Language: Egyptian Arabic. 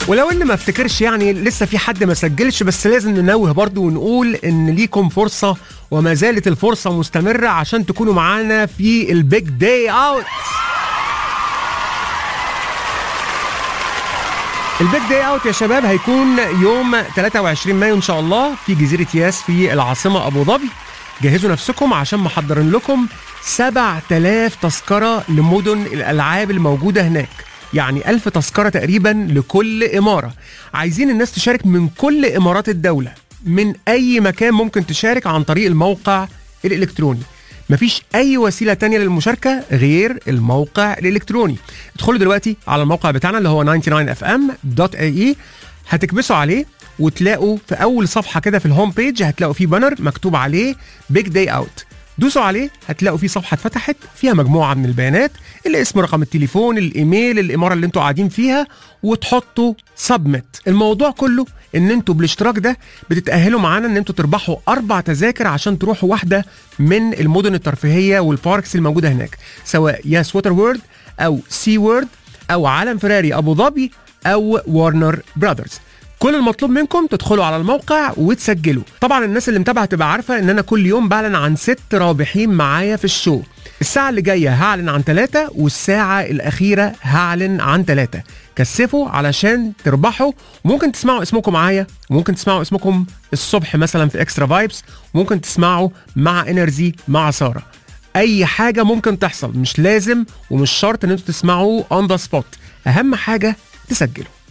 ولو ان ما افتكرش يعني لسه في حد ما سجلش بس لازم ننوه برضو ونقول ان ليكم فرصة وما زالت الفرصة مستمرة عشان تكونوا معانا في البيج داي اوت البيج داي اوت يا شباب هيكون يوم 23 مايو ان شاء الله في جزيرة ياس في العاصمة ابو ظبي جهزوا نفسكم عشان محضرين لكم 7000 تذكرة لمدن الالعاب الموجودة هناك يعني ألف تذكرة تقريبا لكل إمارة عايزين الناس تشارك من كل إمارات الدولة من أي مكان ممكن تشارك عن طريق الموقع الإلكتروني مفيش أي وسيلة تانية للمشاركة غير الموقع الإلكتروني ادخلوا دلوقتي على الموقع بتاعنا اللي هو 99fm.ae هتكبسوا عليه وتلاقوا في أول صفحة كده في الهوم بيج هتلاقوا فيه بانر مكتوب عليه بيج داي أوت دوسوا عليه هتلاقوا في صفحه اتفتحت فيها مجموعه من البيانات الاسم رقم التليفون الايميل الاماره اللي انتوا قاعدين فيها وتحطوا سبميت الموضوع كله ان انتوا بالاشتراك ده بتتاهلوا معانا ان انتوا تربحوا اربع تذاكر عشان تروحوا واحده من المدن الترفيهيه والباركس الموجوده هناك سواء ياس ووتر وورد او سي وورد او عالم فراري ابو ظبي او وارنر براذرز كل المطلوب منكم تدخلوا على الموقع وتسجلوا طبعا الناس اللي متابعه تبقى عارفه ان انا كل يوم بعلن عن ست رابحين معايا في الشو الساعة اللي جاية هعلن عن ثلاثة والساعة الأخيرة هعلن عن ثلاثة كثفوا علشان تربحوا ممكن تسمعوا اسمكم معايا وممكن تسمعوا اسمكم الصبح مثلا في اكسترا فايبس وممكن تسمعوا مع انرجي مع سارة اي حاجة ممكن تحصل مش لازم ومش شرط ان انتوا تسمعوا اون ذا سبوت اهم حاجة تسجلوا